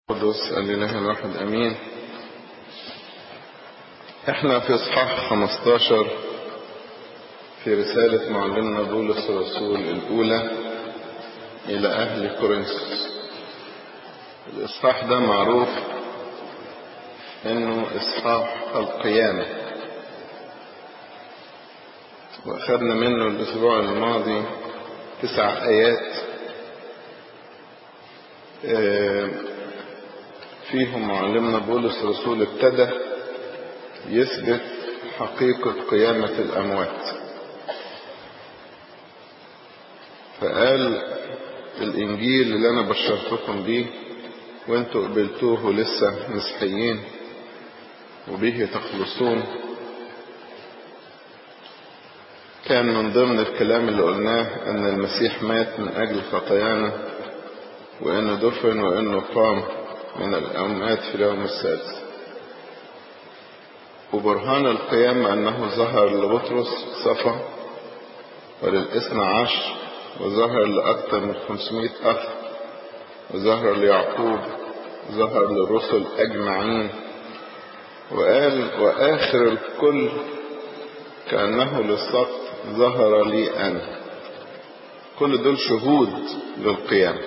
قدس الإله الواحد أمين احنا في اصحاح 15 في رسالة معلمنا بولس الرسول الأولى إلى أهل كورنثوس الإصحاح ده معروف إنه إصحاح القيامة وأخذنا منه الأسبوع الماضي تسع آيات فيهم معلمنا بولس الرسول ابتدى يثبت حقيقة قيامة الأموات فقال الإنجيل اللي أنا بشرتكم بيه وانتوا قبلتوه لسه مسيحيين وبه تخلصون كان من ضمن الكلام اللي قلناه أن المسيح مات من أجل خطايانا وأنه دفن وأنه قام من الأموات في اليوم السادس وبرهان القيامة أنه ظهر لبطرس صفا وللاثنى عشر وظهر لأكثر من خمسمائة أخ وظهر ليعقوب ظهر للرسل أجمعين وقال وآخر الكل كأنه للسقط ظهر لي أنا كل دول شهود للقيامة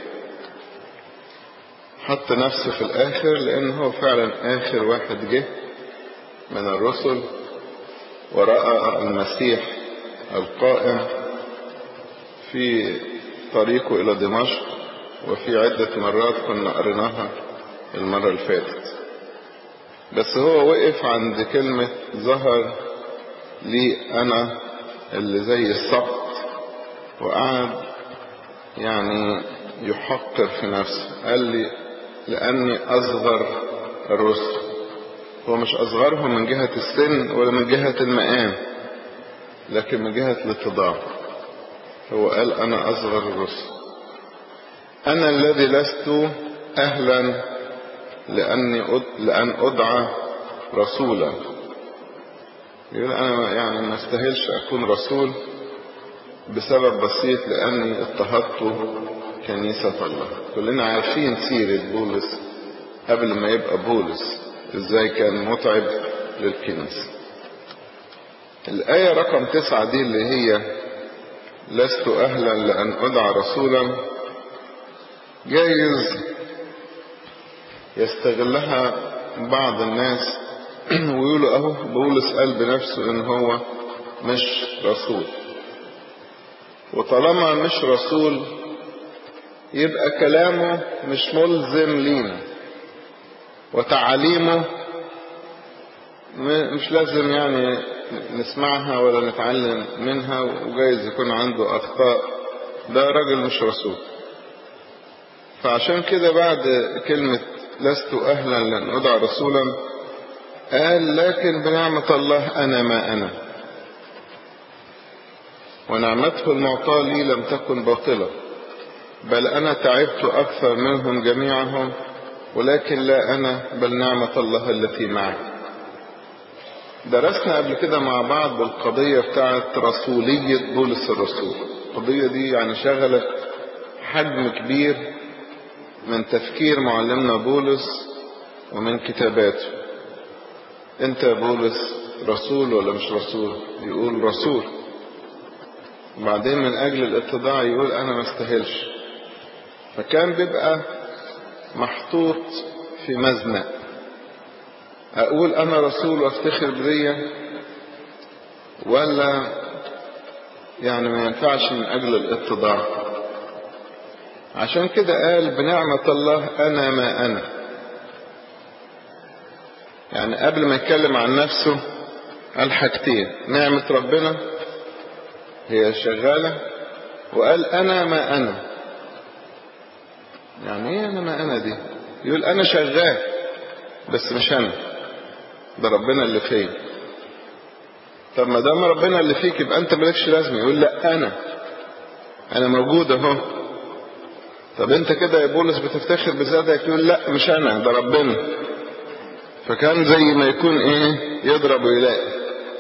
حط نفسه في الآخر لأن هو فعلا آخر واحد جه من الرسل ورأى المسيح القائم في طريقه إلى دمشق وفي عدة مرات كنا قريناها المرة اللي فاتت بس هو وقف عند كلمة ظهر لي أنا اللي زي السقط وقعد يعني يحقر في نفسه قال لي لأني أصغر الرسل هو مش أصغرهم من جهة السن ولا من جهة المقام لكن من جهة الاتضاع هو قال أنا أصغر الرسل أنا الذي لست أهلا لأني أد... لأن أدعى رسولا يقول أنا يعني ما استاهلش أكون رسول بسبب بسيط لأني اضطهدت كنيسة الله كلنا عارفين سيرة بولس قبل ما يبقى بولس ازاي كان متعب للكنيسة الآية رقم تسعة دي اللي هي لست أهلا لأن أدعى رسولا جايز يستغلها بعض الناس ويقولوا اهو بولس قال بنفسه ان هو مش رسول وطالما مش رسول يبقى كلامه مش ملزم لينا وتعاليمه مش لازم يعني نسمعها ولا نتعلم منها وجايز يكون عنده أخطاء ده راجل مش رسول فعشان كده بعد كلمة لست أهلا لأن أدعى رسولا قال لكن بنعمة الله أنا ما أنا ونعمته المعطاة لي لم تكن باطلة بل أنا تعبت أكثر منهم جميعهم ولكن لا أنا بل نعمة الله التي معي درسنا قبل كده مع بعض بالقضية بتاعت رسولية بولس الرسول القضية دي يعني شغلت حجم كبير من تفكير معلمنا بولس ومن كتاباته انت يا بولس رسول ولا مش رسول يقول رسول وبعدين من اجل الاتضاع يقول انا ما استاهلش فكان بيبقى محطوط في مزنق اقول انا رسول وافتخر بدي ولا يعني ما ينفعش من اجل الاتضاع عشان كده قال بنعمة الله انا ما انا يعني قبل ما يتكلم عن نفسه قال حاجتين نعمة ربنا هي شغالة وقال انا ما انا يعني ايه انا ما انا دي يقول انا شغال بس مش انا ده ربنا اللي فيا طب ما دام ربنا اللي فيك يبقى انت مالكش لازمه يقول لا انا انا موجود اهو طب انت كده يا بولس بتفتخر بذاتك يقول لا مش انا ده ربنا فكان زي ما يكون ايه يضرب ويلاقي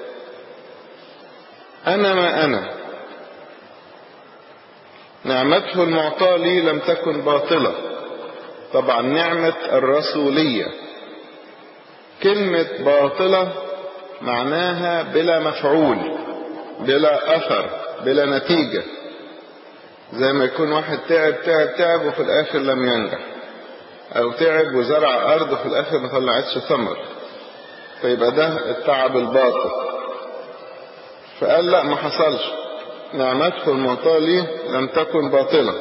انا ما انا نعمته المعطاة لي لم تكن باطلة طبعا نعمة الرسولية كلمة باطلة معناها بلا مفعول بلا أثر بلا نتيجة زي ما يكون واحد تعب تعب تعب وفي الآخر لم ينجح أو تعب وزرع أرض وفي الآخر ما طلعتش ثمر فيبقى ده التعب الباطل فقال لا ما حصلش نعمته المعطاة لي لم تكن باطلة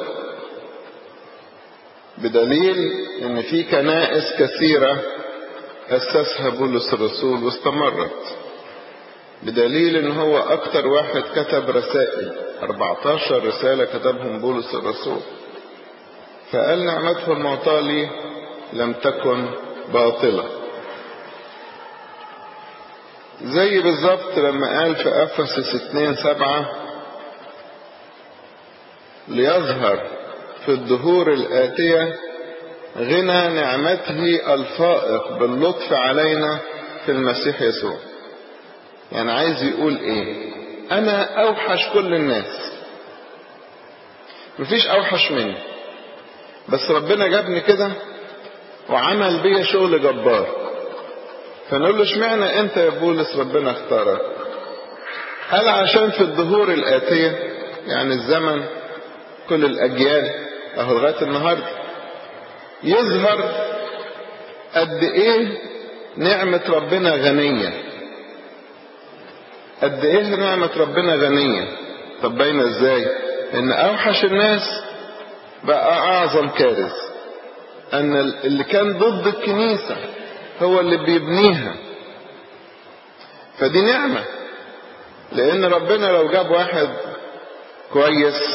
بدليل ان في كنائس كثيرة أسسها بولس الرسول واستمرت بدليل ان هو اكتر واحد كتب رسائل 14 رسالة كتبهم بولس الرسول فقال نعمته المعطاة لي لم تكن باطلة زي بالظبط لما قال في أفسس 2 سبعة ليظهر في الدهور الآتية غنى نعمته الفائق باللطف علينا في المسيح يسوع يعني عايز يقول ايه انا اوحش كل الناس مفيش اوحش مني بس ربنا جابني كده وعمل بيا شغل جبار فنقول له اشمعنى انت يا بولس ربنا اختارك قال عشان في الظهور الآتية يعني الزمن كل الأجيال أهو لغاية النهاردة يظهر قد إيه نعمة ربنا غنية قد إيه نعمة ربنا غنية طب باينة إزاي إن أوحش الناس بقى أعظم كارث أن اللي كان ضد الكنيسة هو اللي بيبنيها فدي نعمة لأن ربنا لو جاب واحد كويس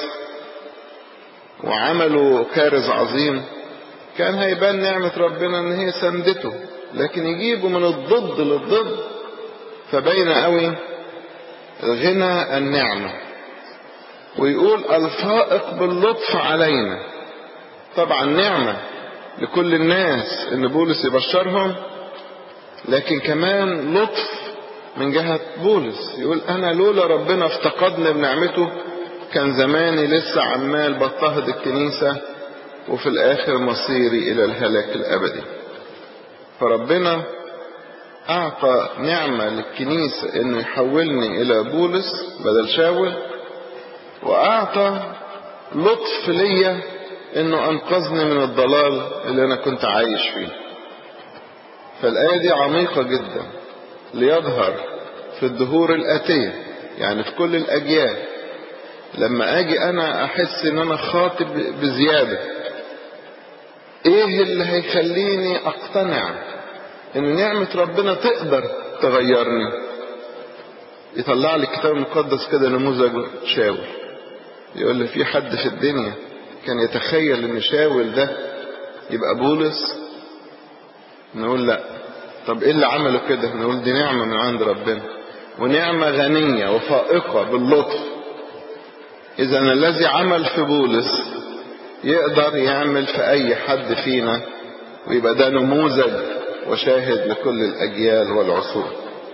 وعملوا كارث عظيم كان هيبان نعمة ربنا ان هي سندته لكن يجيبوا من الضد للضد فبين قوي غنى النعمة ويقول الفائق باللطف علينا طبعا نعمة لكل الناس ان بولس يبشرهم لكن كمان لطف من جهة بولس يقول انا لولا ربنا افتقدني بنعمته كان زماني لسه عمال بضطهد الكنيسة وفي الاخر مصيري الى الهلاك الابدي فربنا اعطى نعمة للكنيسة انه يحولني الى بولس بدل شاول واعطى لطف ليا انه انقذني من الضلال اللي انا كنت عايش فيه فالايه دي عميقه جدا ليظهر في الدهور الاتيه يعني في كل الاجيال لما اجي انا احس ان انا خاطب بزياده ايه اللي هيخليني اقتنع ان نعمه ربنا تقدر تغيرني يطلع لي الكتاب المقدس كده نموذج شاول يقول لي في حد في الدنيا كان يتخيل ان شاول ده يبقى بولس نقول لا طب ايه اللي عمله كده نقول دي نعمة من عند ربنا ونعمة غنية وفائقة باللطف اذا الذي عمل في بولس يقدر يعمل في اي حد فينا ويبقى ده نموذج وشاهد لكل الاجيال والعصور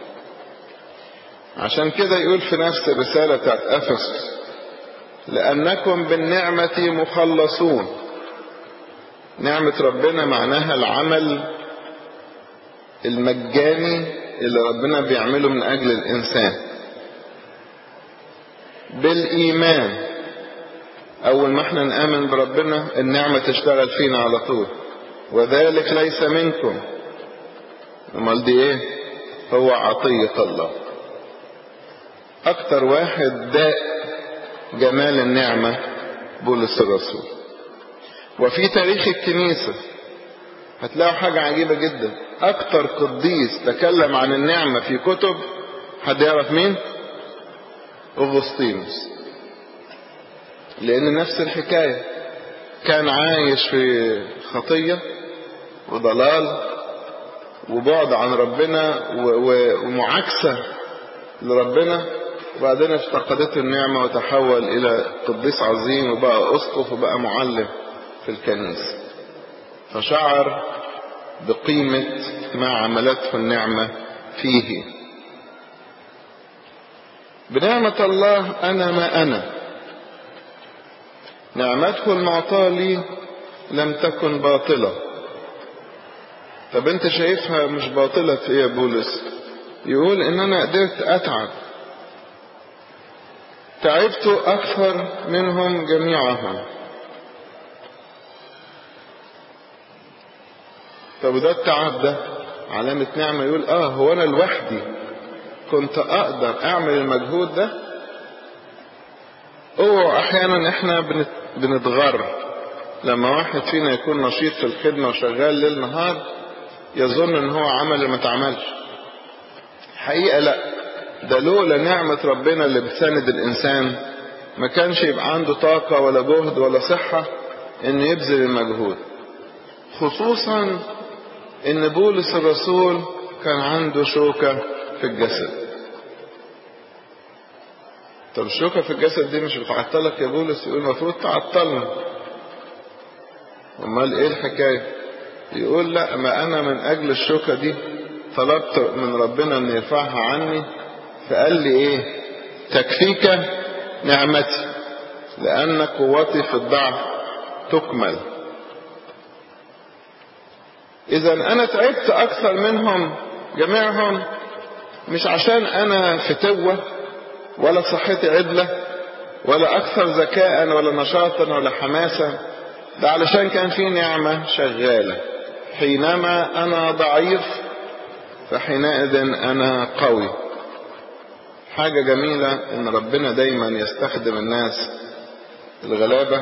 عشان كده يقول في نفس الرسالة بتاعت افسس لأنكم بالنعمة مخلصون نعمة ربنا معناها العمل المجاني اللي ربنا بيعمله من أجل الإنسان بالإيمان أول ما احنا نآمن بربنا النعمة تشتغل فينا على طول وذلك ليس منكم امال دي ايه هو عطية الله أكتر واحد داء جمال النعمة بولس الرسول وفي تاريخ الكنيسة هتلاقوا حاجة عجيبة جدا أكتر قديس تكلم عن النعمة في كتب حد يعرف مين؟ أغسطينوس لأن نفس الحكاية كان عايش في خطية وضلال وبعد عن ربنا ومعاكسة لربنا وبعدين افتقدته النعمة وتحول إلى قديس عظيم وبقى أسقف وبقى معلم في الكنيسة فشعر بقيمة ما عملته النعمة فيه بنعمة الله أنا ما أنا نعمته المعطاة لي لم تكن باطلة طب انت شايفها مش باطلة في ايه يا بولس يقول ان انا قدرت اتعب تعبت اكثر منهم جميعهم طب ده التعب ده علامة نعمة يقول اه هو انا لوحدي كنت اقدر اعمل المجهود ده اوعوا احيانا احنا بنتغر لما واحد فينا يكون نشيط في الخدمة وشغال ليل نهار يظن ان هو عمل اللي ما اتعملش حقيقة لا ده لولا نعمة ربنا اللي بتساند الانسان ما كانش يبقى عنده طاقة ولا جهد ولا صحة ان يبذل المجهود خصوصا ان بولس الرسول كان عنده شوكة في الجسد طب الشوكة في الجسد دي مش بتعطلك يا بولس يقول المفروض تعطلنا امال ايه الحكاية يقول لا ما انا من اجل الشوكة دي طلبت من ربنا ان يرفعها عني فقال لي ايه تكفيك نعمتي لان قوتي في الضعف تكمل اذا انا تعبت اكثر منهم جميعهم مش عشان انا فتوة ولا صحتي عدلة ولا اكثر ذكاء ولا نشاطا ولا حماسة ده علشان كان في نعمة شغالة حينما انا ضعيف فحينئذ انا قوي حاجة جميلة ان ربنا دايما يستخدم الناس الغلابة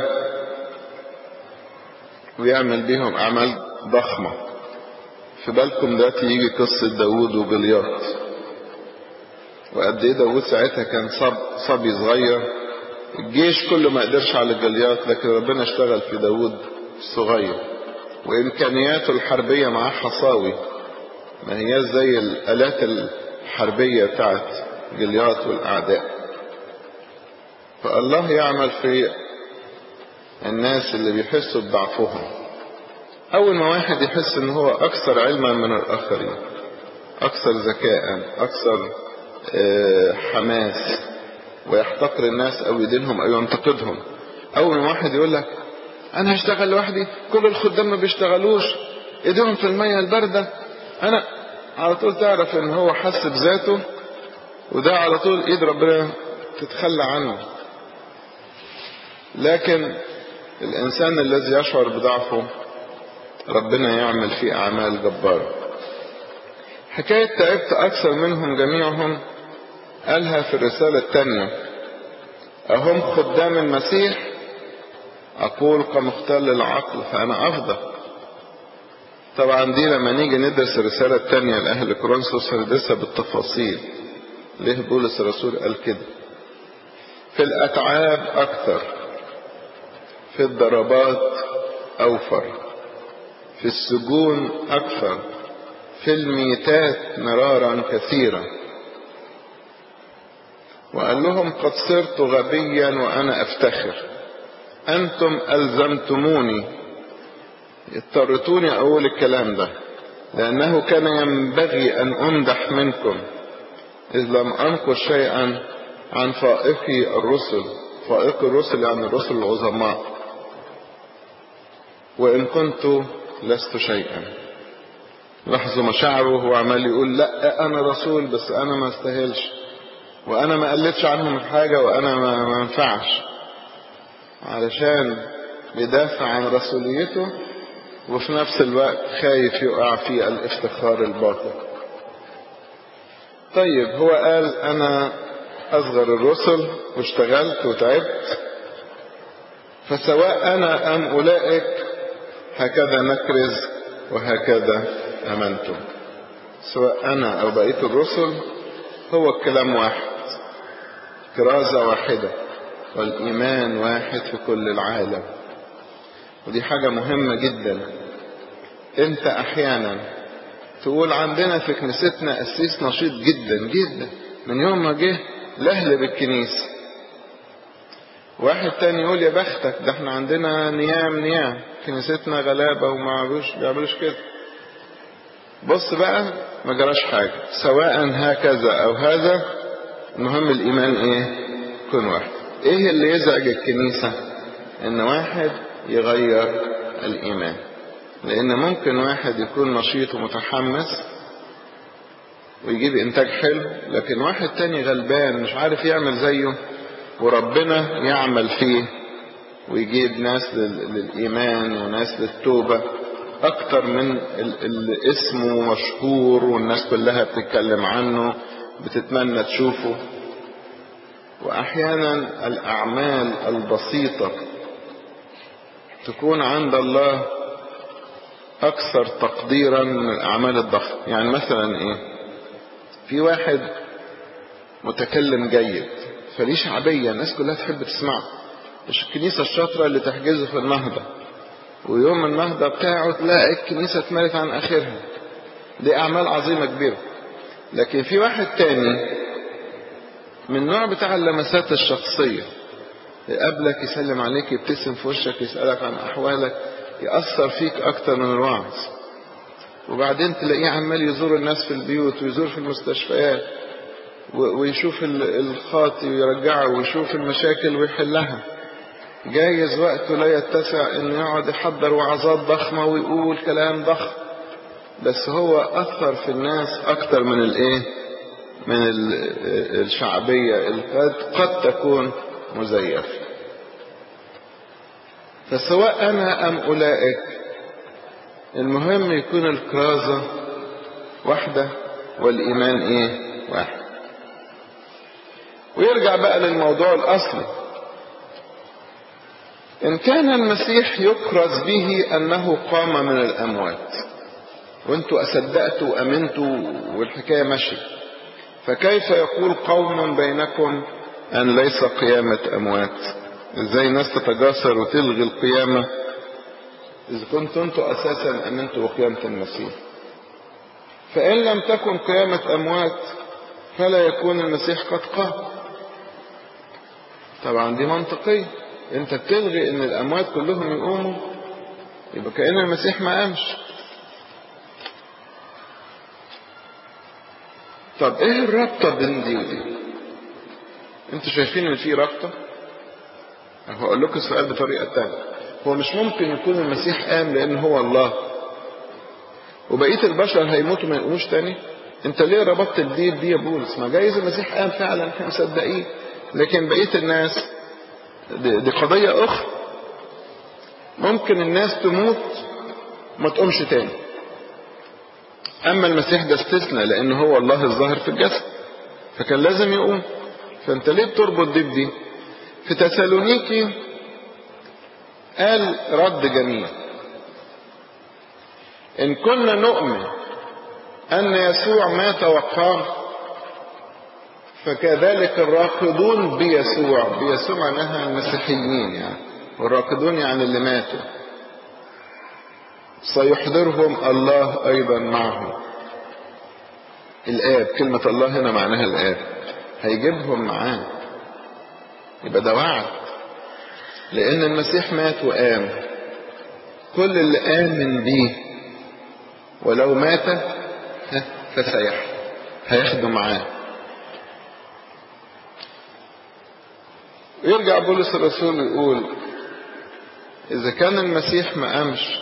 ويعمل بيهم اعمال ضخمة في بالكم دلوقتي يجي قصة داوود وجليات وقد ايه داوود ساعتها كان صب صبي صغير الجيش كله ما قدرش على جليات لكن ربنا اشتغل في داوود الصغير وامكانياته الحربية معاه حصاوي ما هي زي الالات الحربية بتاعت جليات والاعداء فالله يعمل في الناس اللي بيحسوا بضعفهم أول ما واحد يحس إن هو أكثر علما من الآخرين أكثر ذكاء أكثر حماس ويحتقر الناس أو يدينهم أو ينتقدهم أول ما واحد يقول لك أنا هشتغل لوحدي كل الخدام ما بيشتغلوش إيديهم في المية الباردة أنا على طول تعرف إن هو حس بذاته وده على طول إيد ربنا تتخلى عنه لكن الإنسان الذي يشعر بضعفه ربنا يعمل فيه أعمال جبارة حكاية تعبت أكثر منهم جميعهم قالها في الرسالة الثانية أهم خدام المسيح أقول كمختل العقل فأنا أفضل طبعا دي لما نيجي ندرس الرسالة الثانية لأهل كورنثوس هندرسها بالتفاصيل ليه بولس الرسول قال كده في الأتعاب أكثر في الضربات أوفر في السجون أكثر في الميتات مرارا كثيرا وقال لهم قد صرت غبيا وأنا أفتخر أنتم ألزمتموني اضطرتوني أقول الكلام ده لأنه كان ينبغي أن أمدح منكم إذ لم أنقل شيئا عن فائقي الرسل فائق الرسل يعني الرسل العظماء وإن كنت لست شيئا لاحظوا مشاعره وهو عمال يقول لا أنا رسول بس أنا ما استاهلش وأنا ما قلتش عنهم حاجة وأنا ما منفعش علشان بيدافع عن رسوليته وفي نفس الوقت خايف يقع في الافتخار الباطل طيب هو قال أنا أصغر الرسل واشتغلت وتعبت فسواء أنا أم أولئك هكذا نكرز وهكذا أمنتم سواء أنا أو بقية الرسل هو الكلام واحد كرازة واحدة والإيمان واحد في كل العالم ودي حاجة مهمة جدا انت احيانا تقول عندنا في كنيستنا قسيس نشيط جدا جدا من يوم ما جه لهل بالكنيسة واحد تاني يقول يا بختك ده احنا عندنا نيام نيام كنيستنا غلابة وما بيعملوش بيعملوش كده بص بقى ما جراش حاجة سواء هكذا او هذا المهم الايمان ايه يكون واحد ايه اللي يزعج الكنيسة ان واحد يغير الإيمان لأن ممكن واحد يكون نشيط ومتحمس ويجيب إنتاج حلو لكن واحد تاني غلبان مش عارف يعمل زيه وربنا يعمل فيه ويجيب ناس للإيمان وناس للتوبة أكتر من اللي اسمه مشهور والناس كلها بتتكلم عنه بتتمنى تشوفه وأحيانا الأعمال البسيطة تكون عند الله أكثر تقديرا من الأعمال الضخمة يعني مثلا إيه في واحد متكلم جيد فليه شعبية الناس كلها تحب تسمعه مش الكنيسة الشاطرة اللي تحجزه في النهضة ويوم النهضة بتاعه تلاقي الكنيسة اتملت عن آخرها دي أعمال عظيمة كبيرة لكن في واحد تاني من نوع بتاع اللمسات الشخصية يقابلك يسلم عليك يبتسم في وشك يسألك عن أحوالك يأثر فيك أكتر من الوعظ وبعدين تلاقيه عمال يزور الناس في البيوت ويزور في المستشفيات ويشوف الخاطي ويرجعه ويشوف المشاكل ويحلها جايز وقته لا يتسع انه يقعد يحضر وعظات ضخمة ويقول كلام ضخم بس هو أثر في الناس أكتر من الإيه؟ من الشعبية اللي قد تكون مزيفة فسواء أنا أم أولئك المهم يكون الكرازة واحدة والإيمان إيه؟ واحد ويرجع بقى للموضوع الأصلي إن كان المسيح يكرز به أنه قام من الأموات وانتوا أصدقتوا وأمنتوا والحكاية ماشية فكيف يقول قوم بينكم أن ليس قيامة أموات إزاي الناس تتجاسر وتلغي القيامة إذا كنتوا أنتوا أساسا أمنتوا بقيامة المسيح فإن لم تكن قيامة أموات فلا يكون المسيح قد قام طبعا دي منطقية انت بتلغي ان الاموات كلهم يقوموا يبقى كأن المسيح ما قامش طب ايه الرابطة بين دي ودي انتوا شايفين ان في رابطة هقول لكم السؤال بطريقة تانية هو مش ممكن يكون المسيح قام لان هو الله وبقية البشر هيموتوا ما يقوموش تاني انت ليه ربطت دي بدي يا بولس ما جايز المسيح قام فعلا احنا مصدقين لكن بقية الناس دي, دي قضية اخرى ممكن الناس تموت ما تقومش تاني اما المسيح ده استثنى لان هو الله الظاهر في الجسد فكان لازم يقوم فانت ليه بتربط دي بدي في تسالونيكي قال رد جميل ان كنا نؤمن ان يسوع مات وقام فكذلك الراقدون بيسوع بيسوع معناها المسيحيين يعني والراقدون يعني اللي ماتوا سيحضرهم الله أيضا معهم الآب كلمة الله هنا معناها الآب هيجيبهم معاه يبقى ده وعد لأن المسيح مات وقام كل اللي آمن بيه ولو مات فسيحيا هياخده معاه ويرجع بولس الرسول يقول إذا كان المسيح ما قامش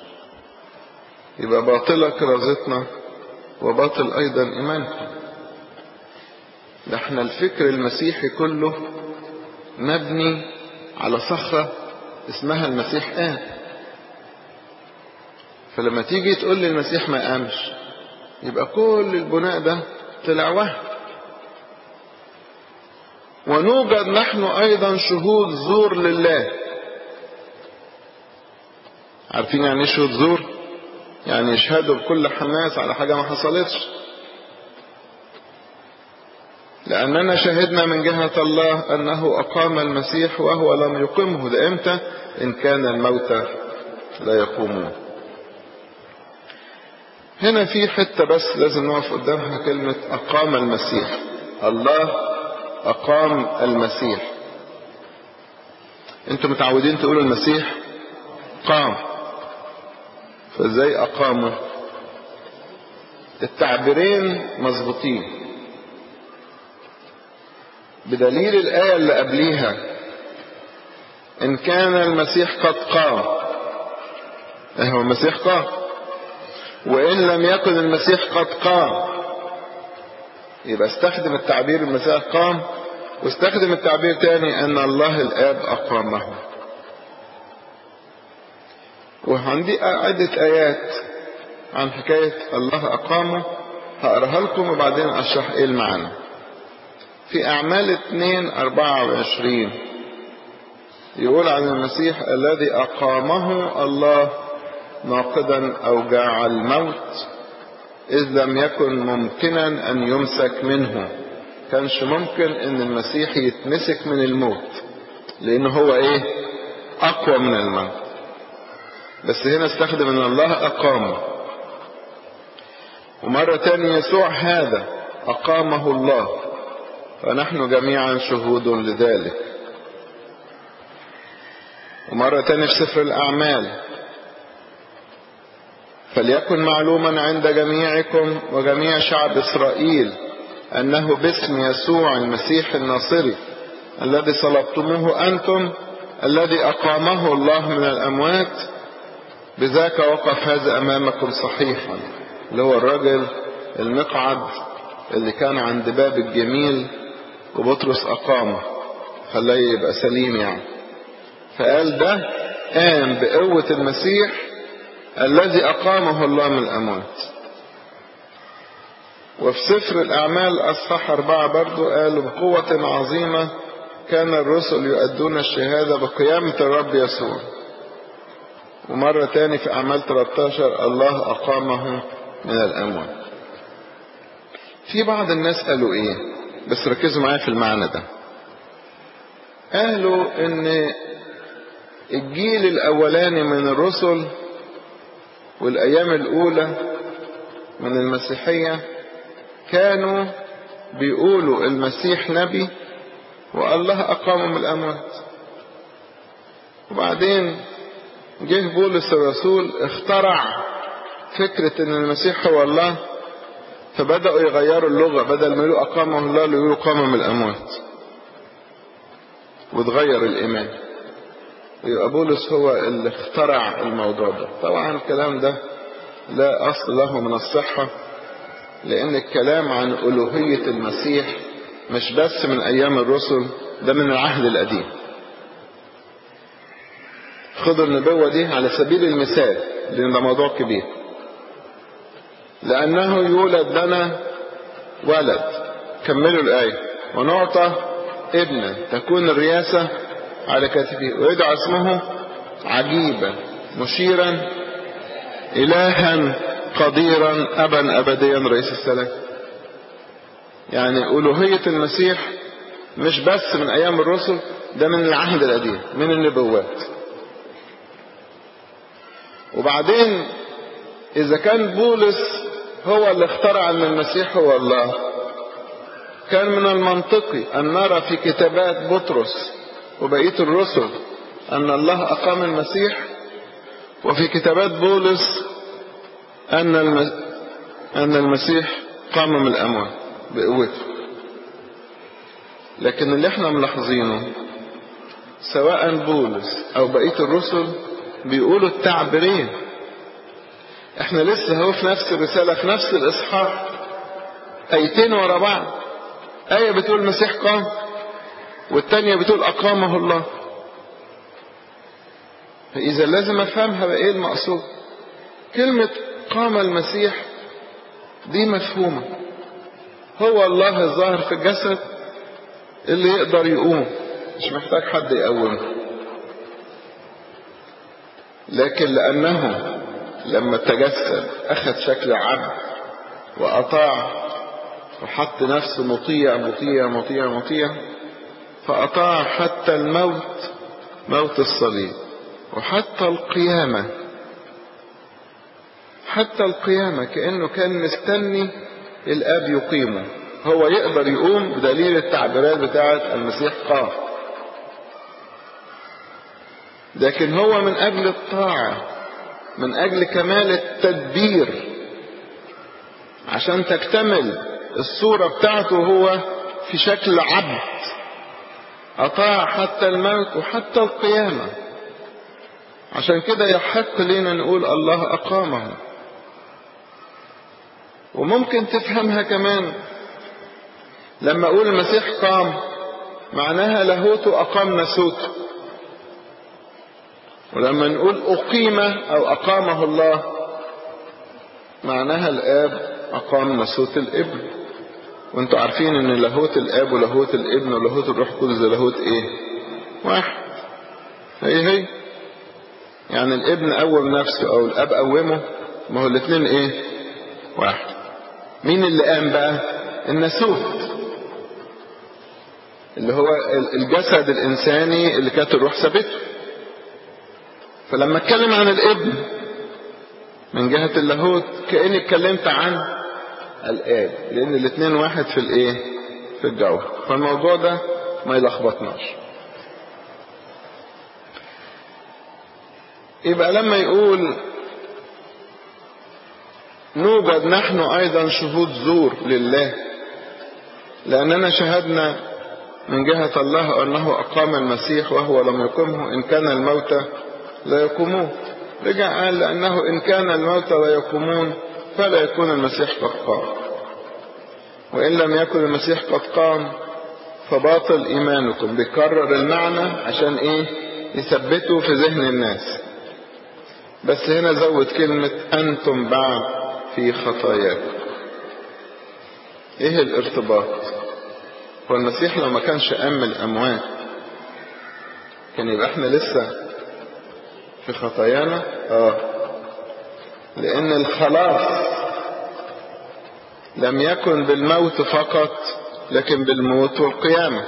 يبقى باطلة كرازتنا وباطل أيضا إيمانكم ده احنا الفكر المسيحي كله مبني على صخرة اسمها المسيح قام فلما تيجي تقول لي المسيح ما قامش يبقى كل البناء ده طلع وهم ونوجد نحن أيضا شهود زور لله عارفين يعني ايه شهود زور يعني يشهدوا بكل حماس على حاجة ما حصلتش لأننا شهدنا من جهة الله أنه أقام المسيح وهو لم يقمه ده إمتى إن كان الموتى لا يقومون هنا في حتة بس لازم نقف قدامها كلمة أقام المسيح الله أقام المسيح انتوا متعودين تقولوا المسيح قام فازاي أقاموا التعبيرين مظبوطين بدليل الآية اللي قبليها إن كان المسيح قد قام هو المسيح قام وإن لم يكن المسيح قد قام يبقى استخدم التعبير المسيح قام واستخدم التعبير تاني أن الله الآب أقامه وعندي عدة آيات عن حكاية الله أقامه هقراها لكم وبعدين أشرح إيه المعنى في أعمال 2 24 يقول عن المسيح الذي أقامه الله ناقدا أوجاع الموت إذ لم يكن ممكنا أن يمسك منه كانش ممكن أن المسيح يتمسك من الموت لأنه هو إيه أقوى من الموت بس هنا استخدم أن الله أقامه ومرة تانية يسوع هذا أقامه الله فنحن جميعا شهود لذلك ومرة تانية في سفر الأعمال فليكن معلوما عند جميعكم وجميع شعب إسرائيل أنه باسم يسوع المسيح الناصري الذي صلبتموه أنتم الذي أقامه الله من الأموات بذاك وقف هذا أمامكم صحيحا اللي هو الرجل المقعد اللي كان عند باب الجميل وبطرس أقامه خلاه يبقى سليم يعني فقال ده قام بقوة المسيح الذي أقامه الله من الأموات وفي سفر الأعمال أصحاح أربعة برضو قالوا بقوة عظيمة كان الرسل يؤدون الشهادة بقيامة الرب يسوع ومرة تاني في أعمال 13 الله أقامه من الأموات في بعض الناس قالوا إيه بس ركزوا معايا في المعنى ده قالوا إن الجيل الأولاني من الرسل والأيام الأولى من المسيحية كانوا بيقولوا المسيح نبي والله أقامه من الأموات وبعدين جه بولس الرسول اخترع فكرة ان المسيح هو الله فبدأوا يغيروا اللغة بدل ما يقولوا أقامه الله يقولوا قام من الأموات وتغير الإيمان يبقى بولس هو اللي اخترع الموضوع ده طبعا الكلام ده لا أصل له من الصحة لأن الكلام عن ألوهية المسيح مش بس من أيام الرسل ده من العهد القديم خدوا النبوة دي على سبيل المثال لأن ده موضوع كبير لأنه يولد لنا ولد كملوا الآية ونعطى ابنا تكون الرياسة على كتفه ويدعى اسمه عجيبا مشيرا إلها قديرا أبا أبديا رئيس السلام يعني ألوهية المسيح مش بس من أيام الرسل ده من العهد القديم من النبوات وبعدين إذا كان بولس هو اللي اخترع أن المسيح هو الله كان من المنطقي أن نرى في كتابات بطرس وبقية الرسل أن الله أقام المسيح وفي كتابات بولس أن أن المسيح قام من الأموات بقوته لكن اللي احنا ملاحظينه سواء بولس أو بقية الرسل بيقولوا التعبيرين احنا لسه هو في نفس الرسالة في نفس الإصحاح آيتين ورا بعض آية بتقول المسيح قام والتانية بتقول أقامه الله فإذا لازم أفهمها بقى إيه المقصود كلمة قام المسيح دي مفهومة هو الله الظاهر في الجسد اللي يقدر يقوم مش محتاج حد يقومه لكن لأنه لما تجسد أخذ شكل عبد وأطاع وحط نفسه مطيع مطيع مطيع مطيع فأطاع حتى الموت موت الصليب وحتى القيامة حتى القيامة كأنه كان مستني الآب يقيمه هو يقدر يقوم بدليل التعبيرات بتاعة المسيح قام لكن هو من أجل الطاعة من أجل كمال التدبير عشان تكتمل الصورة بتاعته هو في شكل عبد أطاع حتى الموت وحتى القيامة عشان كده يحق لنا نقول الله أقامه وممكن تفهمها كمان لما أقول المسيح قام معناها لاهوته أقام ناسوته ولما نقول أقيم أو أقامه الله معناها الآب أقام ناسوت الابن وانتوا عارفين ان لاهوت الآب ولاهوت الابن ولاهوت الروح القدس ده لاهوت ايه واحد هي هي يعني الابن قوم نفسه او الاب قومه ما هو الاثنين ايه واحد مين اللي قام بقى الناسوت اللي هو الجسد الانساني اللي كانت الروح ثابته فلما اتكلم عن الابن من جهة اللاهوت كأني اتكلمت عن الآب لأن الاثنين واحد في الإيه؟ في الجوهر فالموضوع ده ما يلخبطناش يبقى لما يقول نوجد نحن أيضا شهود زور لله لأننا شهدنا من جهة الله أنه أقام المسيح وهو لم يقمه إن كان الموتى لا يقومون رجع قال لأنه إن كان الموتى لا يقومون فلا يكون المسيح قد قام وإن لم يكن المسيح قد قام فباطل إيمانكم بيكرر المعنى عشان إيه يثبته في ذهن الناس بس هنا زود كلمة أنتم بعد في خطاياكم إيه الارتباط هو المسيح لو ما كانش أم الأموات كان يبقى احنا لسه في خطايانا اه لان الخلاص لم يكن بالموت فقط لكن بالموت والقيامة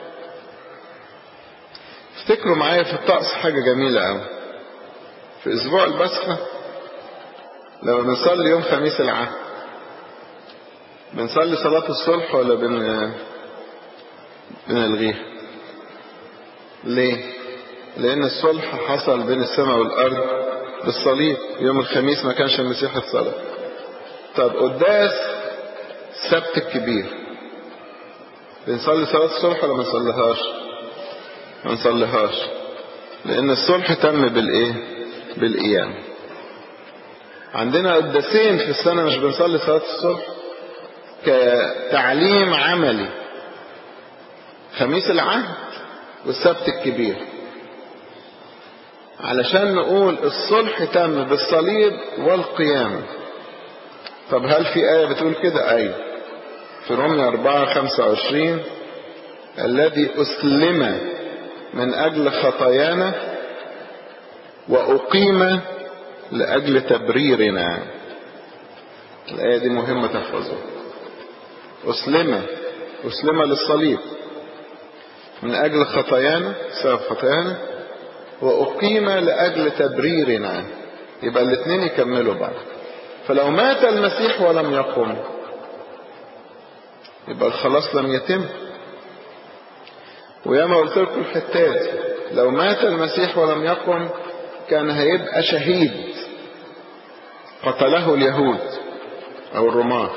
افتكروا معايا في الطقس حاجة جميلة قوي في اسبوع البسخة لما بنصلي يوم خميس العهد بنصلي صلاة الصلح ولا بن بنلغيها ليه لأن الصلح حصل بين السماء والأرض بالصليب يوم الخميس ما كانش المسيح اتصلب طب قداس السبت الكبير بنصلي صلاة الصلح ولا ما نصليهاش ما نصليهاش لأن الصلح تم بالإيه بالقيام عندنا قداسين في السنة مش بنصلي صلاة الصلح كتعليم عملي خميس العهد والسبت الكبير علشان نقول الصلح تم بالصليب والقيام طب هل في آية بتقول كده أي في رومية 4 25 الذي أسلم من أجل خطايانا وأقيم لأجل تبريرنا الآية دي مهمة تحفظها أسلم أسلم للصليب من أجل خطايانا سبب خطايانا وأقيم لأجل تبريرنا يبقى الاثنين يكملوا بعض فلو مات المسيح ولم يقم يبقى الخلاص لم يتم وياما قلت لكم الحتات لو مات المسيح ولم يقم كان هيبقى شهيد قتله اليهود او الرومان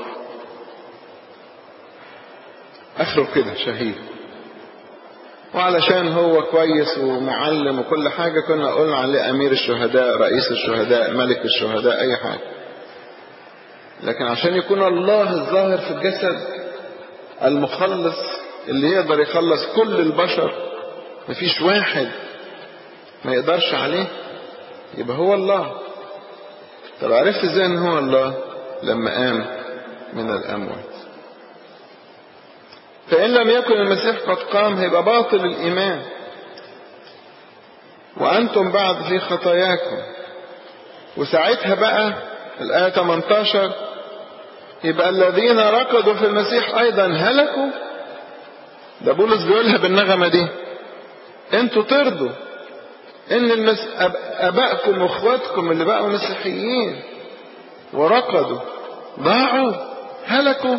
اخره كده شهيد وعلشان هو كويس ومعلم وكل حاجة كنا قلنا عليه أمير الشهداء رئيس الشهداء ملك الشهداء أي حاجة لكن عشان يكون الله الظاهر في الجسد المخلص اللي يقدر يخلص كل البشر مفيش واحد ما يقدرش عليه يبقى هو الله طب عرفت ازاي ان هو الله لما قام من الاموات فإن لم يكن المسيح قد قام هيبقى باطل الإيمان وأنتم بعد في خطاياكم وساعتها بقى الآية 18 يبقى الذين ركضوا في المسيح أيضا هلكوا ده بولس بيقولها بالنغمة دي انتوا ترضوا ان المس... أب... ابائكم واخواتكم اللي بقوا مسيحيين وركضوا ضاعوا هلكوا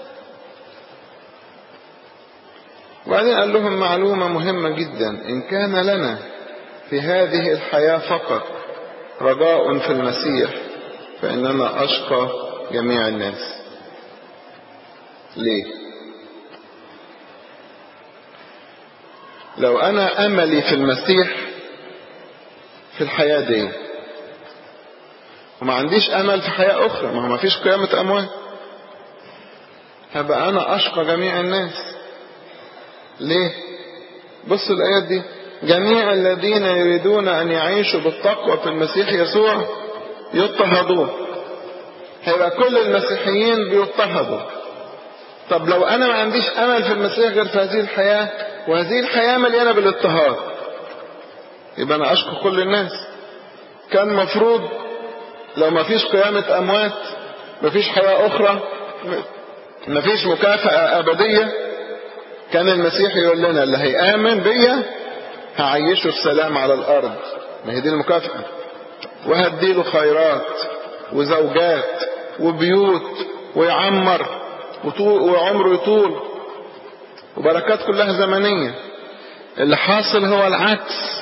وبعدين قال لهم معلومة مهمة جدا إن كان لنا في هذه الحياة فقط رجاء في المسيح فإننا أشقى جميع الناس ليه لو أنا أملي في المسيح في الحياة دي وما عنديش امل في حياة اخرى ما هو ما فيش قيامة اموات هبقى انا اشقى جميع الناس ليه بصوا الايات دي جميع الذين يريدون ان يعيشوا بالتقوى في المسيح يسوع يضطهدون هيبقى كل المسيحيين بيضطهدوا طب لو انا ما عنديش امل في المسيح غير في هذه الحياة وهذه الحياة مليانة بالاضطهاد يبقى انا اشكو كل الناس كان مفروض لو ما فيش قيامة اموات ما فيش حياة اخرى ما فيش مكافأة ابدية كان المسيح يقول لنا اللي هيآمن بيا هعيشه في سلام على الارض ما هي دي المكافأة وهديله خيرات وزوجات وبيوت ويعمر وعمره يطول وبركات كلها زمنية اللي حاصل هو العكس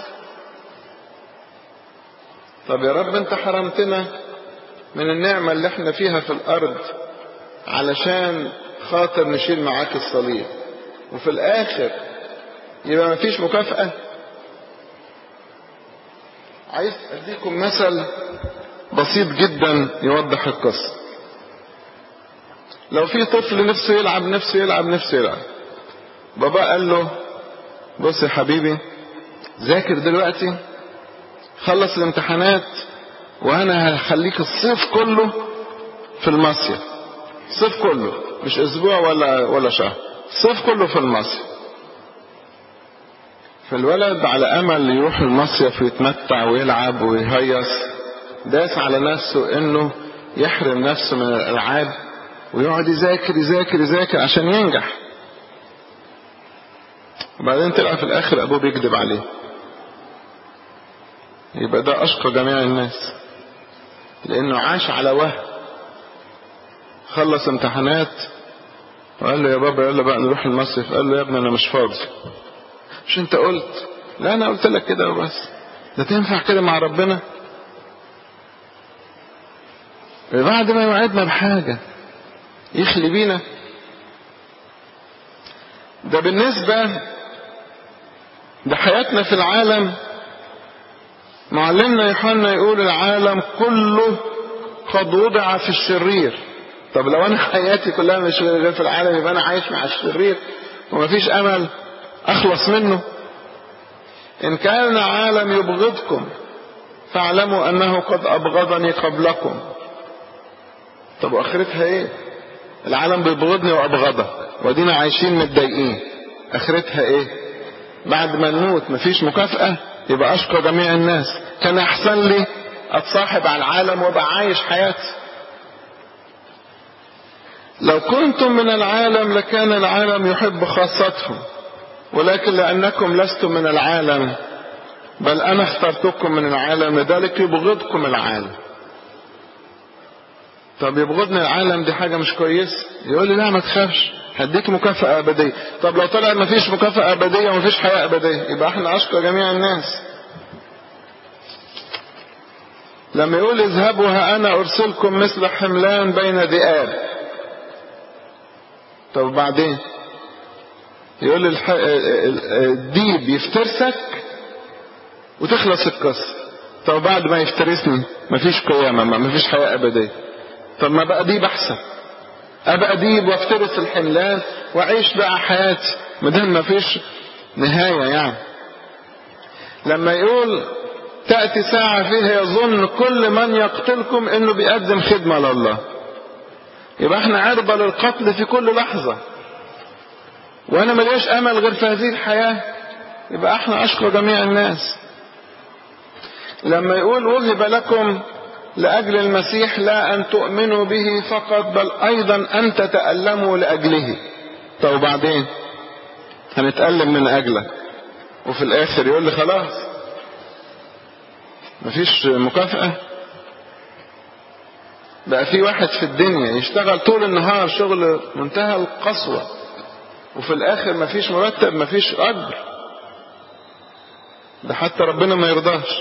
طب يا رب انت حرمتنا من النعمة اللي احنا فيها في الارض علشان خاطر نشيل معاك الصليب وفي الاخر يبقى مفيش مكافأة عايز اديكم مثل بسيط جدا يوضح القصة لو في طفل نفسه يلعب نفسه يلعب نفسه يلعب بابا قال له بص يا حبيبي ذاكر دلوقتي خلص الامتحانات وانا هخليك الصيف كله في المصيف الصيف كله مش اسبوع ولا ولا شهر الصيف كله في المصيف فالولد على امل يروح المصيف ويتمتع ويلعب ويهيص داس على نفسه انه يحرم نفسه من الالعاب ويقعد يذاكر يذاكر يذاكر عشان ينجح وبعدين طلع في الاخر ابوه بيكذب عليه يبقى ده اشقى جميع الناس لانه عاش على وهم خلص امتحانات وقال له يا بابا يلا بقى نروح المصيف قال له يا ابني انا مش فاضي مش انت قلت لا انا قلت لك كده وبس ده تنفع كده مع ربنا بعد ما يوعدنا بحاجة يخلي بينا ده بالنسبة لحياتنا في العالم معلمنا يوحنا يقول العالم كله قد وضع في الشرير طب لو انا حياتي كلها مش غير في العالم يبقى انا عايش مع الشرير ومفيش امل اخلص منه ان كان عالم يبغضكم فاعلموا انه قد ابغضني قبلكم طب واخرتها ايه العالم بيبغضني وابغضك ودينا عايشين متضايقين اخرتها ايه بعد ما نموت مفيش مكافأة يبقى اشقى جميع الناس كان احسن لي اتصاحب على العالم وابقى عايش حياتي لو كنتم من العالم لكان العالم يحب خاصتهم ولكن لأنكم لستم من العالم بل أنا اخترتكم من العالم لذلك يبغضكم العالم طب يبغضني العالم دي حاجة مش كويسة يقول لي لا ما تخافش هديك مكافأة أبدية طب لو طلع ما فيش مكافأة أبدية وما فيش حياة أبدية يبقى احنا أشقى جميع الناس لما يقول اذهبوا ها أنا أرسلكم مثل حملان بين ذئاب طب بعدين يقول الح... الديب يفترسك وتخلص القصة طب بعد ما يفترسني مفيش قيامة مفيش حياة أبدية طب ما بقى ديب أحسن أبقى ديب وافترس الحملان وأعيش بقى حياتي ما دام مفيش نهاية يعني لما يقول تأتي ساعة فيها يظن كل من يقتلكم انه بيقدم خدمة لله يبقى احنا عرضة للقتل في كل لحظة وانا ملياش امل غير في هذه الحياة يبقى احنا اشقى جميع الناس لما يقول وهب لكم لأجل المسيح لا أن تؤمنوا به فقط بل أيضا أن تتألموا لأجله طب وبعدين هنتألم من أجلك وفي الآخر يقول لي خلاص مفيش مكافأة بقى في واحد في الدنيا يشتغل طول النهار شغل منتهى القسوة وفي الآخر مفيش مرتب مفيش أجر ده حتى ربنا ما يرضاش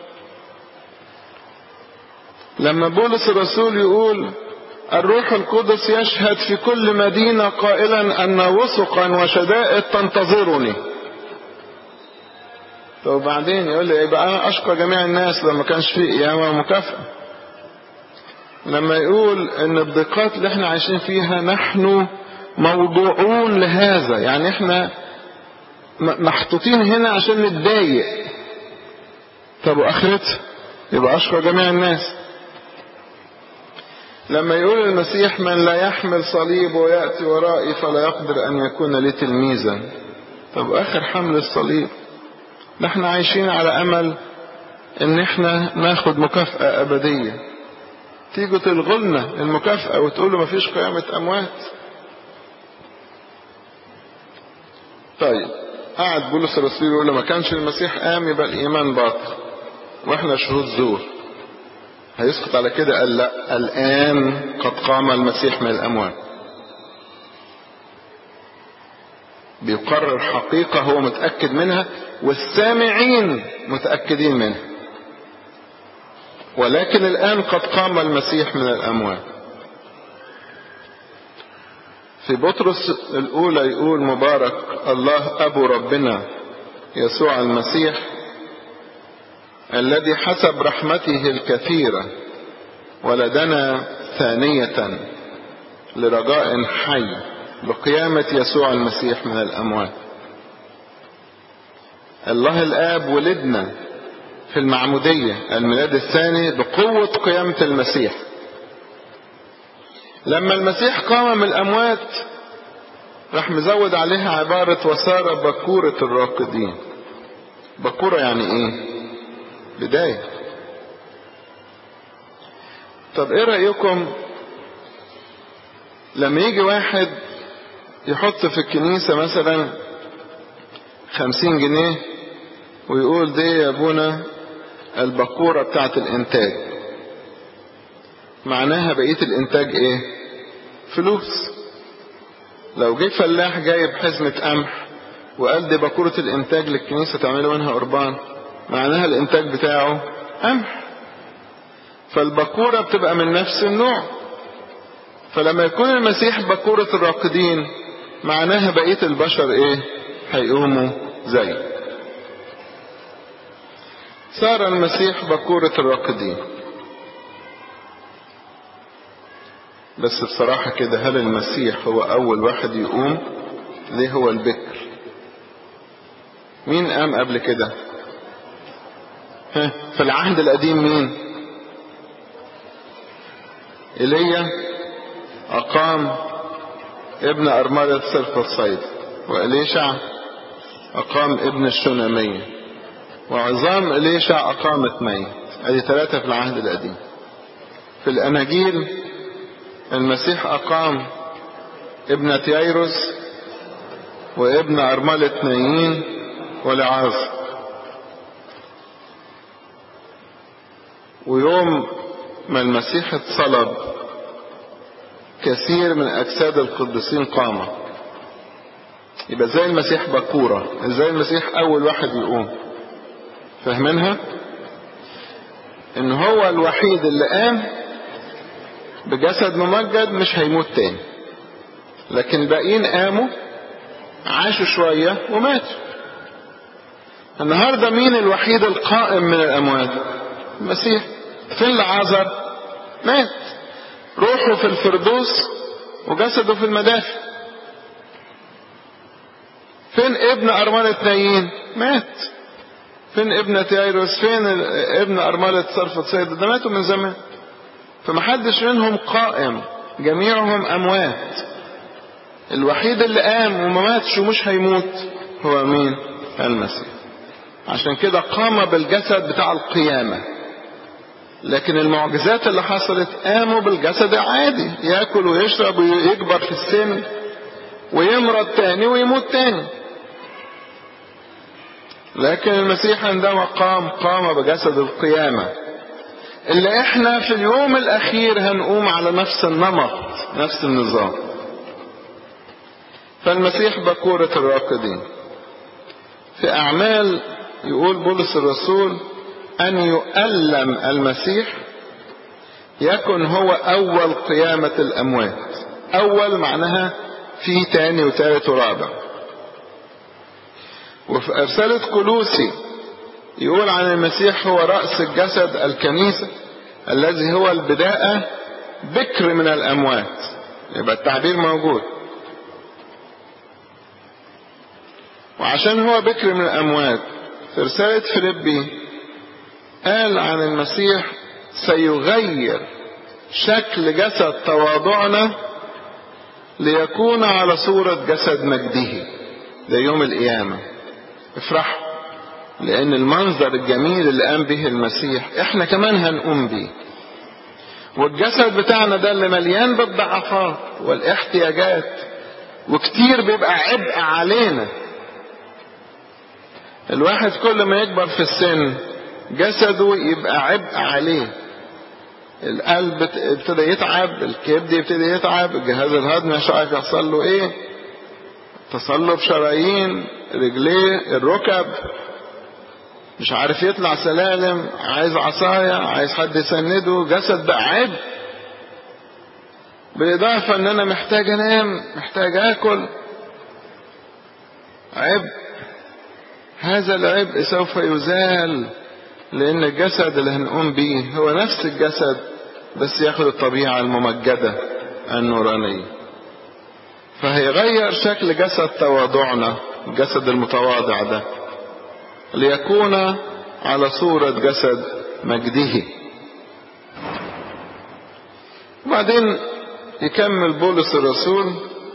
لما بولس الرسول يقول الروح القدس يشهد في كل مدينة قائلا أن وثقا وشدائد تنتظرني طب وبعدين يقول لي يبقى انا اشقى جميع الناس لما كانش في قيامة ومكافأة لما يقول ان الضيقات اللي احنا عايشين فيها نحن موضوعون لهذا يعني احنا محطوطين هنا عشان نتضايق طب واخرتها يبقى اشقى جميع الناس لما يقول المسيح من لا يحمل صليب ويأتي ورائي فلا يقدر أن يكون لي تلميذا طب آخر حمل الصليب نحن عايشين على أمل إن إحنا ناخد مكافأة أبدية تيجوا تلغلنا المكافأة وتقولوا مفيش قيامة أموات طيب قعد بولس الرسول يقول ما كانش المسيح قام يبقى الإيمان باطل وإحنا شهود زور هيسقط على كده قال لا الآن قد قام المسيح من الأموات بيقرر حقيقة هو متأكد منها والسامعين متأكدين منها ولكن الآن قد قام المسيح من الأموات في بطرس الأولى يقول مبارك الله أبو ربنا يسوع المسيح الذي حسب رحمته الكثيرة ولدنا ثانية لرجاء حي بقيامة يسوع المسيح من الأموات الله الآب ولدنا في المعمودية الميلاد الثاني بقوة قيامة المسيح لما المسيح قام من الأموات راح مزود عليها عبارة وصار بكورة الراقدين بكورة يعني ايه بداية طب ايه رأيكم لما يجي واحد يحط في الكنيسة مثلا خمسين جنيه ويقول دي يا ابونا البكورة بتاعت الانتاج معناها بقية الانتاج ايه فلوس لو جه فلاح جايب حزمة قمح وقال دي بكورة الانتاج للكنيسة تعملوا منها قربان معناها الانتاج بتاعه قمح فالبكورة بتبقى من نفس النوع فلما يكون المسيح بكورة الراقدين معناها بقية البشر ايه هيقوموا زي صار المسيح بكورة الراقدين بس بصراحة كده هل المسيح هو أول واحد يقوم ليه هو البكر مين قام قبل كده ها في العهد القديم مين ايليا أقام ابن أرملة صرف الصيد وإليشع أقام ابن الشنامية وعظام إليشع أقامت ميت أدي ثلاثة في العهد القديم في الأناجيل المسيح أقام ابنة ييروس وابن أرملة نايين ولعاز ويوم ما المسيح اتصلب كثير من أجساد القديسين قام يبقى زي المسيح بكورة ازاي المسيح أول واحد يقوم فاهمينها ان هو الوحيد اللي قام بجسد ممجد مش هيموت تاني لكن الباقيين قاموا عاشوا شوية وماتوا النهاردة مين الوحيد القائم من الأموات المسيح فين لعازر مات روحه في الفردوس وجسده في المدافع فين ابن أرملة نايين مات فين ابنة يايروس فين ابن أرملة صرفة سيد ده ماتوا من زمان فمحدش منهم قائم جميعهم أموات الوحيد اللي قام وما ماتش ومش هيموت هو مين المسيح عشان كده قام بالجسد بتاع القيامة لكن المعجزات اللي حصلت قاموا بالجسد عادي ياكل ويشرب ويكبر في السن ويمرض تاني ويموت تاني لكن المسيح عندما قام قام بجسد القيامة اللي احنا في اليوم الاخير هنقوم على نفس النمط نفس النظام فالمسيح بكورة الراقدين في اعمال يقول بولس الرسول ان يؤلم المسيح يكن هو اول قيامة الاموات اول معناها في تاني وتالت ورابع وفي ارسالة كلوسي يقول عن المسيح هو رأس الجسد الكنيسة الذي هو البداءة بكر من الأموات يبقى التعبير موجود وعشان هو بكر من الأموات في رسالة فيليبي قال عن المسيح سيغير شكل جسد تواضعنا ليكون على صورة جسد مجده ده يوم القيامة افرحوا لأن المنظر الجميل اللي قام به المسيح احنا كمان هنقوم بيه والجسد بتاعنا ده اللي مليان بالضعفات والاحتياجات وكتير بيبقى عبء علينا الواحد كل ما يكبر في السن جسده يبقى عبء عليه القلب ابتدى يتعب الكبد يبتدي يتعب الجهاز الهضمي مش عارف يحصل له ايه تصلب شرايين رجليه الركب مش عارف يطلع سلالم عايز عصاية عايز حد يسنده جسد بقى عبء بالإضافة إن أنا محتاج أنام محتاج آكل عبء هذا العبء سوف يزال لأن الجسد اللي هنقوم بيه هو نفس الجسد بس ياخد الطبيعة الممجدة النورانية فهيغير شكل جسد تواضعنا الجسد المتواضع ده ليكون على صورة جسد مجده وبعدين يكمل بولس الرسول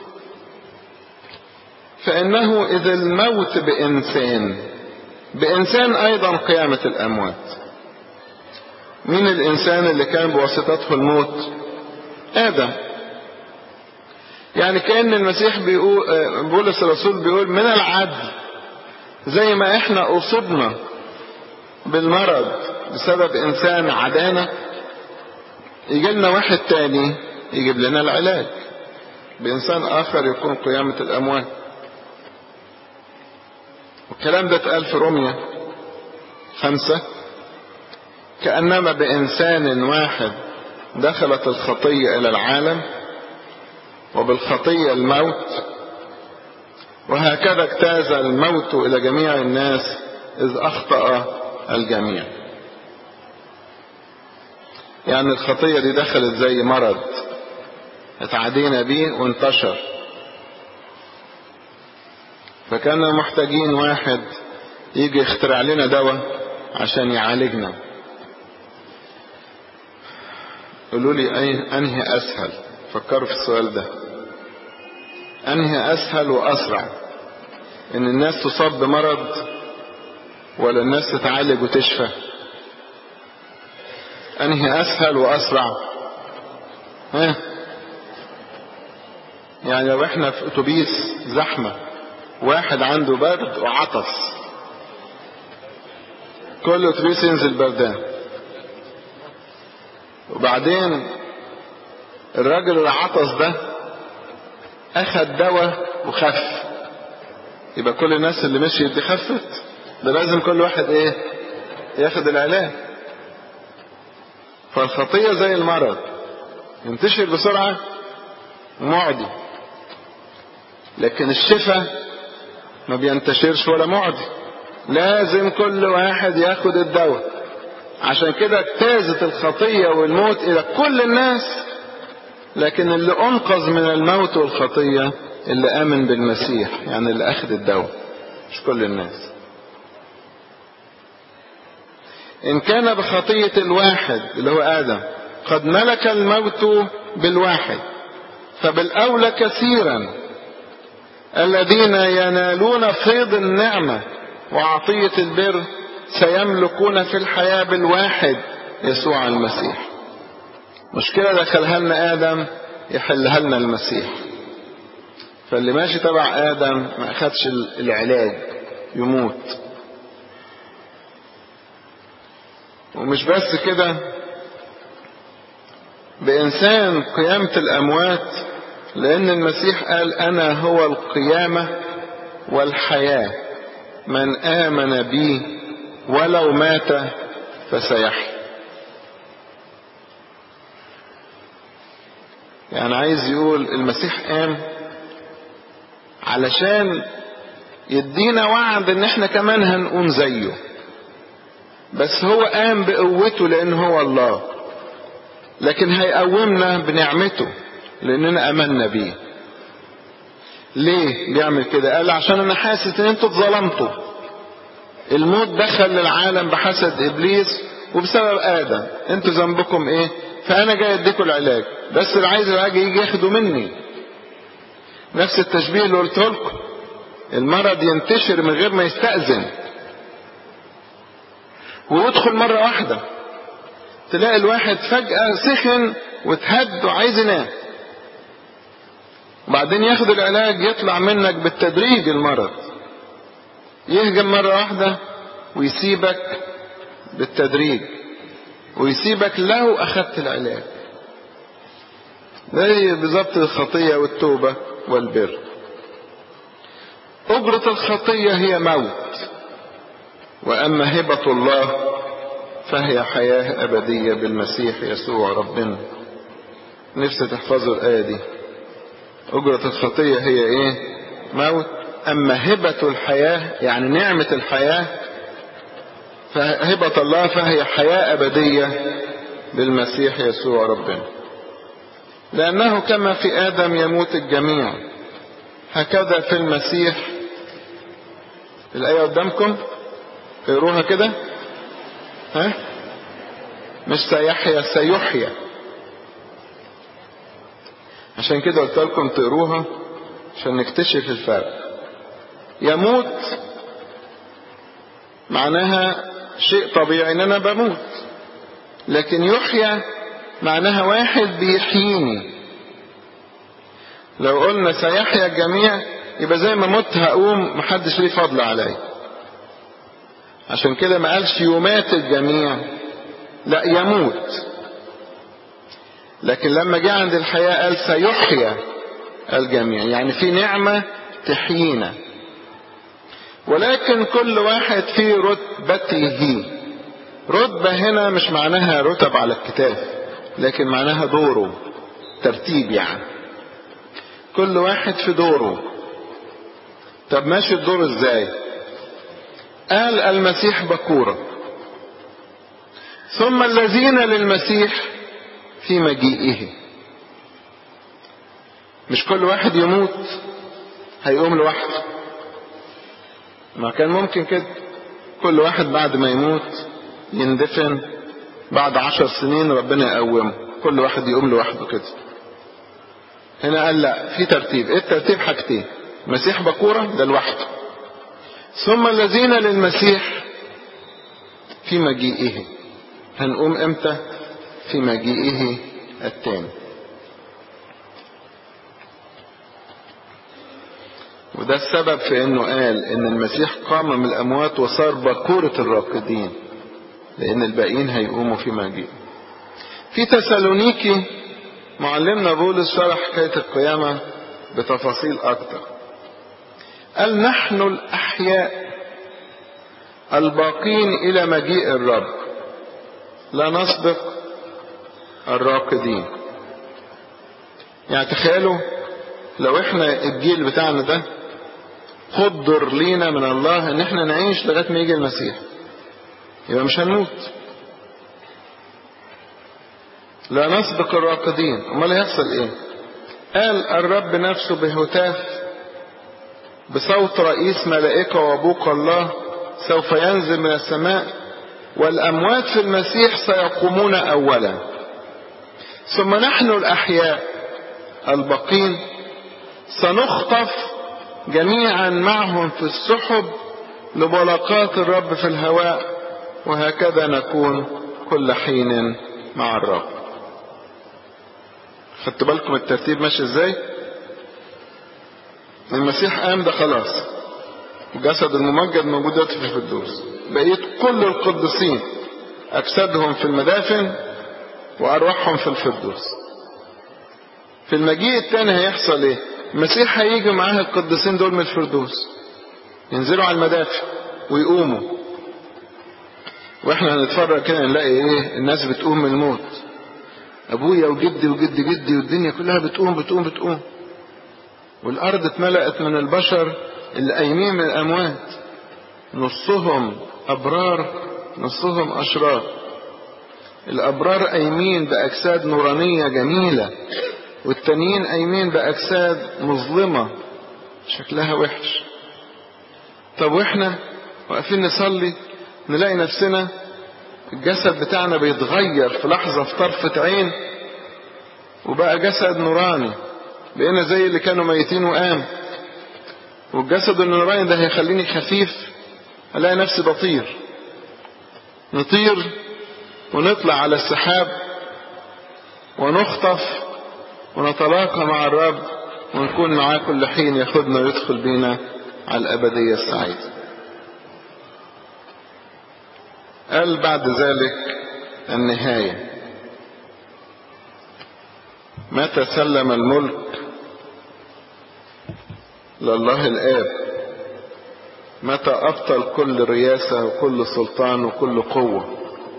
فإنه إذا الموت بإنسان بإنسان أيضا قيامة الأموات مين الإنسان اللي كان بواسطته الموت آدم يعني كأن المسيح بيقول بولس الرسول بيقول من العدل زي ما احنا أصبنا بالمرض بسبب إنسان عدانا يجي لنا واحد تاني يجيب لنا العلاج بإنسان آخر يكون قيامة الأموات والكلام ده اتقال في روميا خمسة كأنما بإنسان واحد دخلت الخطية إلى العالم وبالخطية الموت وهكذا اجتاز الموت إلى جميع الناس إذ أخطأ الجميع يعني الخطية دي دخلت زي مرض اتعدينا بيه وانتشر فكنا محتاجين واحد يجي يخترع لنا دواء عشان يعالجنا قولوا لي أي أنهي أسهل فكروا في السؤال ده أنهي أسهل وأسرع إن الناس تصاب بمرض ولا الناس تتعالج وتشفى أنهي أسهل وأسرع ها يعني لو احنا في اتوبيس زحمة واحد عنده برد وعطس كل اتوبيس ينزل بردان وبعدين الراجل اللي عطس ده اخد دواء وخف يبقى كل الناس اللي مشيت دي خفت ده لازم كل واحد ايه ياخد العلاج فالخطية زي المرض ينتشر بسرعة معدي لكن الشفاء ما بينتشرش ولا معدي لازم كل واحد ياخد الدواء عشان كده اجتازت الخطية والموت إلى كل الناس لكن اللي أنقذ من الموت والخطية اللي آمن بالمسيح يعني اللي أخذ الدواء مش كل الناس إن كان بخطية الواحد اللي هو آدم قد ملك الموت بالواحد فبالأولى كثيرا الذين ينالون فيض النعمة وعطية البر سيملكون في الحياة بالواحد يسوع المسيح مشكلة دخلها لنا آدم يحلها لنا المسيح فاللي ماشي تبع آدم ما أخدش العلاج يموت ومش بس كده بإنسان قيامة الأموات لأن المسيح قال أنا هو القيامة والحياة من آمن بي ولو مات فسيحيا يعني عايز يقول المسيح قام علشان يدينا وعد ان احنا كمان هنقوم زيه بس هو قام بقوته لان هو الله لكن هيقومنا بنعمته لاننا امنا بيه ليه بيعمل كده قال عشان انا حاسس ان انتوا اتظلمتوا الموت دخل للعالم بحسد ابليس وبسبب ادم انتوا ذنبكم ايه فانا جاي اديكم العلاج بس اللي عايز العلاج يجي ياخده مني نفس التشبيه اللي قلته لكم المرض ينتشر من غير ما يستأذن ويدخل مرة واحدة تلاقي الواحد فجأة سخن وتهد وعايز ينام وبعدين ياخد العلاج يطلع منك بالتدريج المرض يهجم مرة واحدة ويسيبك بالتدريج ويسيبك لو أخذت العلاج زي بالظبط الخطية والتوبة والبر أجرة الخطية هي موت وأما هبة الله فهي حياة أبدية بالمسيح يسوع ربنا نفسي تحفظوا الآية دي أجرة الخطية هي إيه موت أما هبة الحياة يعني نعمة الحياة فهبة الله فهي حياة أبدية بالمسيح يسوع ربنا لأنه كما في آدم يموت الجميع هكذا في المسيح الآية قدامكم اقروها كده ها مش سيحيا سيحيا عشان كده قلت لكم تقروها عشان نكتشف الفرق يموت معناها شيء طبيعي ان انا بموت لكن يحيا معناها واحد بيحييني لو قلنا سيحيا الجميع يبقى زي ما مت هقوم محدش ليه فضل عليا عشان كده ما قالش يمات الجميع لا يموت لكن لما جه عند الحياة قال سيحيا الجميع يعني في نعمة تحيينا ولكن كل واحد في رتبته رتبة هنا مش معناها رتب على الكتاب لكن معناها دوره ترتيب يعني كل واحد في دوره طب ماشي الدور ازاي قال المسيح بكورة ثم الذين للمسيح في مجيئه مش كل واحد يموت هيقوم لوحده ما كان ممكن كده كل واحد بعد ما يموت يندفن بعد عشر سنين ربنا يقومه كل واحد يقوم لوحده كده هنا قال لا في ترتيب ايه الترتيب حاجتين مسيح بكورة ده لوحده ثم الذين للمسيح في مجيئه هنقوم امتى في مجيئه التاني وده السبب في انه قال ان المسيح قام من الاموات وصار بكورة الراقدين لان الباقيين هيقوموا في مجيئه في تسالونيكي معلمنا بولس شرح حكاية القيامة بتفاصيل اكتر قال نحن الاحياء الباقين الى مجيء الرب لا نسبق الراقدين يعني تخيلوا لو احنا الجيل بتاعنا ده قدر لينا من الله ان احنا نعيش لغايه ما يجي المسيح يبقى مش هنموت لا نسبق الراقدين امال هيحصل ايه قال الرب نفسه بهتاف بصوت رئيس ملائكة وابوق الله سوف ينزل من السماء والأموات في المسيح سيقومون أولا ثم نحن الأحياء البقين سنخطف جميعا معهم في السحب لملاقاة الرب في الهواء وهكذا نكون كل حين مع الرب خدتوا بالكم الترتيب ماشي ازاي المسيح قام ده خلاص الجسد الممجد موجود دلوقتي في الفردوس بقيت كل القديسين اجسادهم في المدافن وارواحهم في الفردوس في المجيء الثاني هيحصل ايه المسيح هيجي معاه القديسين دول من الفردوس ينزلوا على المدافع ويقوموا واحنا هنتفرج كده نلاقي ايه الناس بتقوم من الموت ابويا وجدي وجد جدي والدنيا كلها بتقوم بتقوم بتقوم والارض اتملأت من البشر اللي قايمين من الاموات نصهم ابرار نصهم أشرار الأبرار قايمين بأجساد نورانية جميلة والتانيين قايمين بأجساد مظلمة شكلها وحش طب واحنا واقفين نصلي نلاقي نفسنا الجسد بتاعنا بيتغير في لحظة في طرفة عين وبقى جسد نوراني بقينا زي اللي كانوا ميتين وقام والجسد النوراني ده هيخليني خفيف الاقي نفسي بطير نطير ونطلع على السحاب ونخطف ونتلاقى مع الرب ونكون معاه كل حين ياخدنا ويدخل بينا على الأبدية السعيدة قال بعد ذلك النهاية متى سلم الملك لله الآب متى أبطل كل رياسة وكل سلطان وكل قوة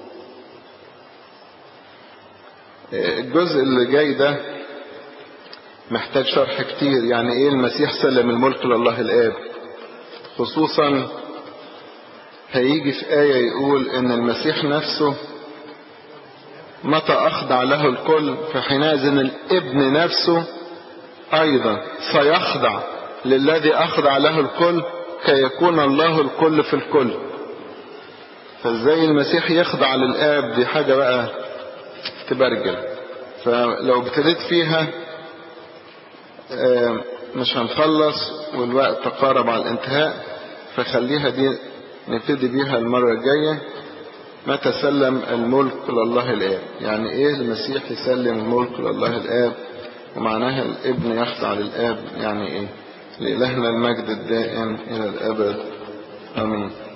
الجزء اللي جاي ده محتاج شرح كتير يعني ايه المسيح سلم الملك لله الآب خصوصا هيجي في آية يقول ان المسيح نفسه متى أخضع له الكل فحينئذ الابن نفسه أيضا سيخضع للذي أخضع له الكل كي يكون الله الكل في الكل فازاي المسيح يخضع للآب دي حاجة بقى تبرجل فلو ابتديت فيها مش هنخلص والوقت تقارب على الانتهاء فخليها دي نبتدي بيها المرة الجاية متى سلم الملك لله الآب يعني ايه المسيح يسلم الملك لله الآب ومعناها الابن يخضع للآب يعني ايه لإلهنا المجد الدائم إلى الأبد آمين